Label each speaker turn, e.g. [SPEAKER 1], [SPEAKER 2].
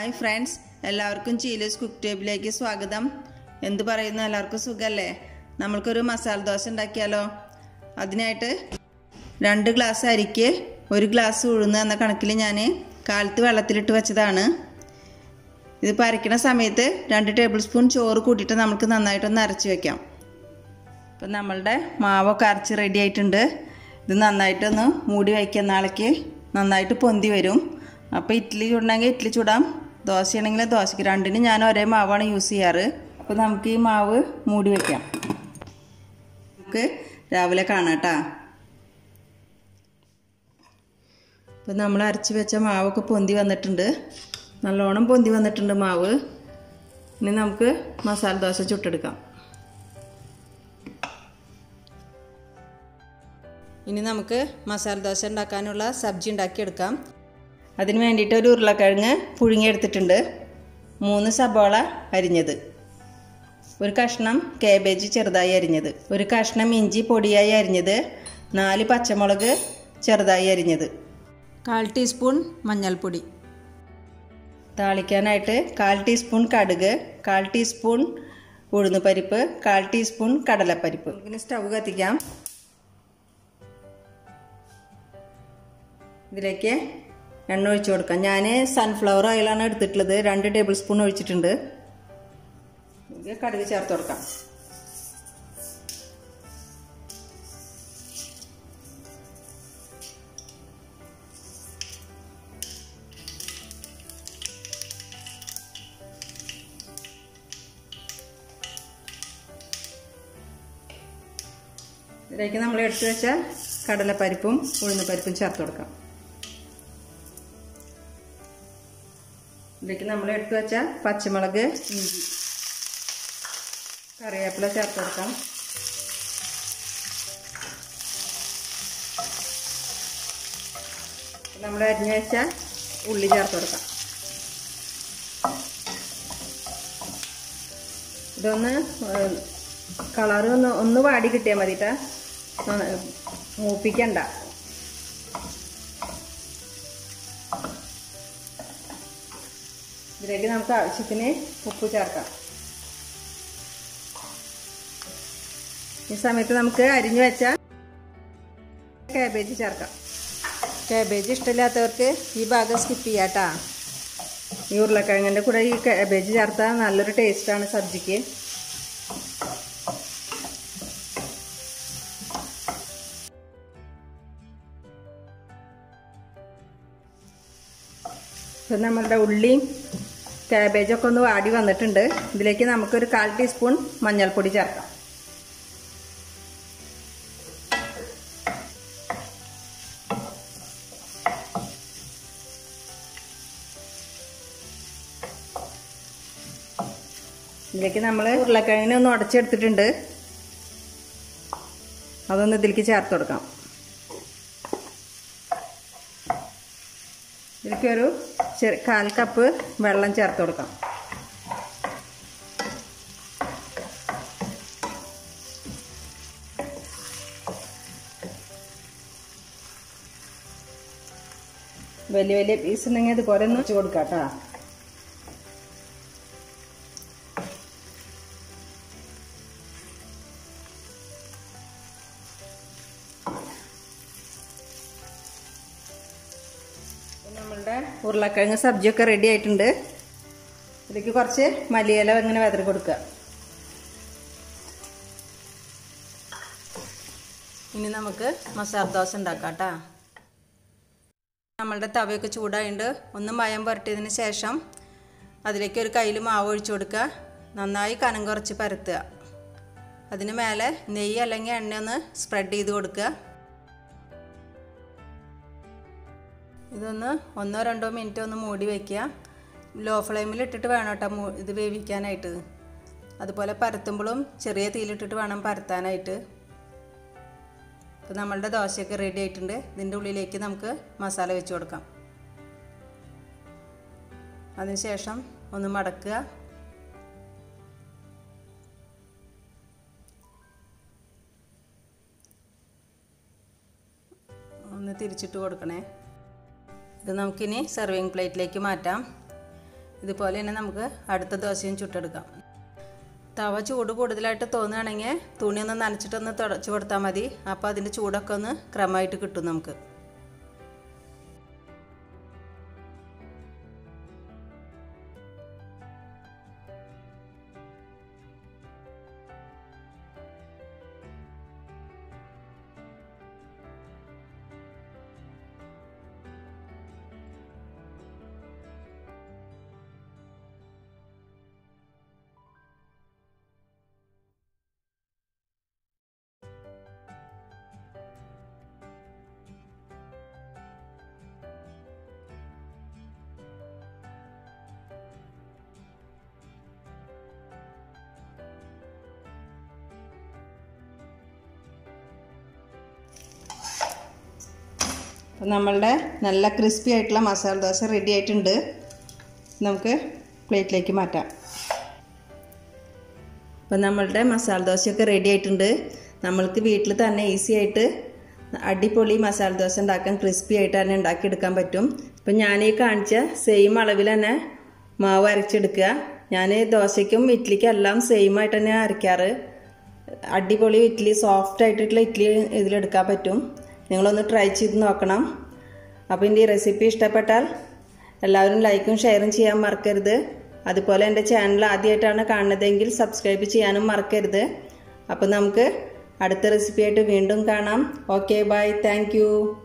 [SPEAKER 1] hi friends എല്ലാവർക്കും ചീലസ് cook ടേബിളിലേക്ക് സ്വാഗതം എന്ത് പറയുന്നു എല്ലാവർക്കും സുഖമല്ലേ നമ്മൾക്കൊരു മസാല ദോശ ഉണ്ടാക്കിയാലോ അതിനായിട്ട് രണ്ട് ഗ്ലാസ് അരിക്ക് ഒരു ഗ്ലാസ് ഉഴുന്ന് എന്ന കണക്കിൽ ഞാൻ കാലത്ത് വെള്ളത്തിലിട്ട് വെച്ചതാണ് ഇത് അരയ്ക്കണ സമയത്ത് രണ്ട് ടേബിൾ സ്പൂൺ ചോറ് കൂട്ടിയിട്ട് നമുക്ക് നന്നായിട്ടൊന്ന് അരച്ച് വെക്കാം ഇപ്പം നമ്മളുടെ മാവൊക്കെ അരച്ച് റെഡി ആയിട്ടുണ്ട് ഇത് നന്നായിട്ടൊന്ന് മൂടി വയ്ക്കുന്ന നാളേക്ക് നന്നായിട്ട് പൊന്തി വരും അപ്പോൾ ഇഡ്ഡലി ചൂടണമെങ്കിൽ ഇഡ്ഡലി ചൂടാം ദോശയാണെങ്കിൽ ദോശയ്ക്ക് രണ്ടിനും ഞാൻ ഒരേ മാവാണ് യൂസ് ചെയ്യാറ് അപ്പോൾ നമുക്ക് ഈ മാവ് മൂടി വയ്ക്കാം നമുക്ക് രാവിലെ കാണാം കേട്ടോ ഇപ്പം നമ്മൾ അരച്ച് വെച്ച മാവൊക്കെ പൊന്തി വന്നിട്ടുണ്ട് നല്ലോണം പൊന്തി വന്നിട്ടുണ്ട് മാവ് ഇനി നമുക്ക് മസാല ദോശ ചുട്ടെടുക്കാം ഇനി നമുക്ക് മസാല ദോശ ഉണ്ടാക്കാനുള്ള സബ്ജി ഉണ്ടാക്കിയെടുക്കാം അതിന് വേണ്ടിയിട്ട് ഒരു ഉരുളക്കിഴങ്ങ് പുഴുങ്ങിയെടുത്തിട്ടുണ്ട് മൂന്ന് സബോള അരിഞ്ഞത് ഒരു കഷ്ണം കാബേജ് ചെറുതായി അരിഞ്ഞത് ഒരു കഷ്ണം ഇഞ്ചി പൊടിയായി അരിഞ്ഞത് നാല് പച്ചമുളക് ചെറുതായി അരിഞ്ഞത് കാൽ ടീസ്പൂൺ മഞ്ഞൾപ്പൊടി താളിക്കാനായിട്ട് കാൽ ടീസ്പൂൺ കടുക് കാൽ ടീസ്പൂൺ ഉഴുന്നുപരിപ്പ് കാൽ ടീസ്പൂൺ കടലപ്പരിപ്പ് പിന്നെ സ്റ്റൗ കത്തിക്കാം ഇതിലേക്ക് എണ്ണ ഒഴിച്ചു കൊടുക്കാം ഞാൻ സൺഫ്ലവർ ഓയിലാണ് എടുത്തിട്ടുള്ളത് രണ്ട് ടേബിൾ സ്പൂൺ ഒഴിച്ചിട്ടുണ്ട് ഇത് കടുക് ചേർത്ത് കൊടുക്കാം ഇതിലേക്ക് നമ്മൾ എടുത്തു വെച്ച കടലപ്പരിപ്പും ഉഴുന്നുപരിപ്പും ചേർത്ത് കൊടുക്കാം ഇതിലേക്ക് നമ്മൾ എടുത്തു വെച്ച പച്ചമുളക് ഇഞ്ചി കറിവേപ്പില ചേർത്ത് കൊടുക്കാം നമ്മൾ അരിഞ്ഞു വെച്ച ഉള്ളി ചേർത്ത് കൊടുക്കാം ഇതൊന്ന് കളറ് ഒന്ന് ഒന്ന് വാടി കിട്ടിയാൽ മതി കേട്ടാ മൂപ്പിക്കണ്ട ഇതിലേക്ക് നമുക്ക് ആവശ്യത്തിന് ഉപ്പ് ചേർക്കാം ഈ സമയത്ത് നമുക്ക് അരിഞ്ഞു വെച്ച കാബേജ് ചേർക്കാം കാബേജ് ഇഷ്ടമില്ലാത്തവർക്ക് ഈ ഭാഗം സ്കിപ്പ് ചെയ്യാട്ടാ ഈ ഉരുളക്കിഴങ്ങിൻ്റെ കൂടെ ഈ കാബേജ് ചേർത്താൽ നല്ലൊരു ടേസ്റ്റാണ് സബ്ജിക്ക് ഇപ്പം നമ്മളുടെ ഉള്ളിയും കാബേജൊക്കെ ഒന്ന് വാടി വന്നിട്ടുണ്ട് ഇതിലേക്ക് നമുക്കൊരു കാൽ ടീസ്പൂൺ മഞ്ഞൾപ്പൊടി ചേർക്കാം ഇതിലേക്ക് നമ്മൾ ഉരുളക്കിഴങ്ങിനെ ഒന്ന് ഉടച്ചെടുത്തിട്ടുണ്ട് അതൊന്ന് ഇതിലേക്ക് ചേർത്ത് കൊടുക്കാം ഇതിലേക്ക് ഒരു ചെറിയ കാൽ കപ്പ് വെള്ളം ചേർത്ത് കൊടുക്കാം വലിയ വലിയ പീസ് ഉണ്ടെങ്കിൽ ഇതുപോലെ ഒന്ന് വെച്ച് കൊടുക്കാം കേട്ടോ നമ്മളുടെ ഉരുളക്കിഴങ്ങ് സബ്ജിയൊക്കെ റെഡി ആയിട്ടുണ്ട് ഇതിലേക്ക് കുറച്ച് മല്ലിയില ഇങ്ങനെ വെതറി കൊടുക്കുക ഇനി നമുക്ക് മസാല ദോശ ഉണ്ടാക്കാം കേട്ടോ നമ്മളുടെ തവയൊക്കെ ചൂടായിട്ട് ഒന്ന് മയം പുരട്ടിയതിന് ശേഷം അതിലേക്ക് ഒരു കയ്യിൽ മാവ് ഒഴിച്ചു കൊടുക്കുക നന്നായി കനം കുറച്ച് പരത്തുക അതിന് മേലെ നെയ്യ് അല്ലെങ്കിൽ എണ്ണ ഒന്ന് സ്പ്രെഡ് ചെയ്ത് കൊടുക്കുക ഇതൊന്ന് ഒന്നോ രണ്ടോ മിനിറ്റ് ഒന്ന് മൂടി വയ്ക്കുക ലോ ഫ്ലെയിമിൽ ഇട്ടിട്ട് വേണം കേട്ടോ ഇത് വേവിക്കാനായിട്ട് അതുപോലെ പരത്തുമ്പോഴും ചെറിയ തീയിലിട്ടിട്ട് വേണം പരത്താനായിട്ട് ഇപ്പോൾ നമ്മളുടെ ദോശയൊക്കെ റെഡി ആയിട്ടുണ്ട് ഇതിൻ്റെ ഉള്ളിലേക്ക് നമുക്ക് മസാല വെച്ച് കൊടുക്കാം അതിനുശേഷം ഒന്ന് മടക്കുക ഒന്ന് തിരിച്ചിട്ട് കൊടുക്കണേ ഇത് നമുക്കിനി സെർവിങ് പ്ലേറ്റിലേക്ക് മാറ്റാം ഇതുപോലെ തന്നെ നമുക്ക് അടുത്ത ദോശയും ചുട്ടെടുക്കാം തവ ചൂട് കൂടുതലായിട്ട് തോന്നുകയാണെങ്കിൽ തുണി ഒന്ന് നനച്ചിട്ടൊന്ന് തുടച്ച് കൊടുത്താൽ മതി അപ്പോൾ അതിൻ്റെ ചൂടൊക്കെ ഒന്ന് ക്രമമായിട്ട് കിട്ടും നമുക്ക് അപ്പം നമ്മളുടെ നല്ല ക്രിസ്പി ആയിട്ടുള്ള മസാല ദോശ റെഡി ആയിട്ടുണ്ട് നമുക്ക് പ്ലേറ്റിലേക്ക് മാറ്റാം അപ്പം നമ്മളുടെ മസാല ദോശയൊക്കെ റെഡി ആയിട്ടുണ്ട് നമ്മൾക്ക് വീട്ടിൽ തന്നെ ഈസി ആയിട്ട് അടിപൊളി മസാല ദോശ ഉണ്ടാക്കാൻ ക്രിസ്പി ആയിട്ട് തന്നെ ഉണ്ടാക്കിയെടുക്കാൻ പറ്റും അപ്പം ഞാൻ ഈ കാണിച്ച സെയിം അളവിൽ തന്നെ മാവ് അരച്ചെടുക്കുക ഞാൻ ദോശയ്ക്കും ഇഡ്ഡലിക്കും എല്ലാം സെയിം ആയിട്ട് തന്നെ അരയ്ക്കാറ് അടിപൊളി ഇഡ്ഡലി സോഫ്റ്റ് ആയിട്ടുള്ള ഇഡ്ഡലി ഇതിലെടുക്കാൻ പറ്റും നിങ്ങളൊന്ന് ട്രൈ ചെയ്ത് നോക്കണം അപ്പോൾ എൻ്റെ ഈ റെസിപ്പി ഇഷ്ടപ്പെട്ടാൽ എല്ലാവരും ലൈക്കും ഷെയറും ചെയ്യാൻ മറക്കരുത് അതുപോലെ എൻ്റെ ചാനൽ ആദ്യമായിട്ടാണ് കാണുന്നതെങ്കിൽ സബ്സ്ക്രൈബ് ചെയ്യാനും മറക്കരുത് അപ്പോൾ നമുക്ക് അടുത്ത റെസിപ്പി ആയിട്ട് വീണ്ടും കാണാം ഓക്കെ ബൈ താങ്ക്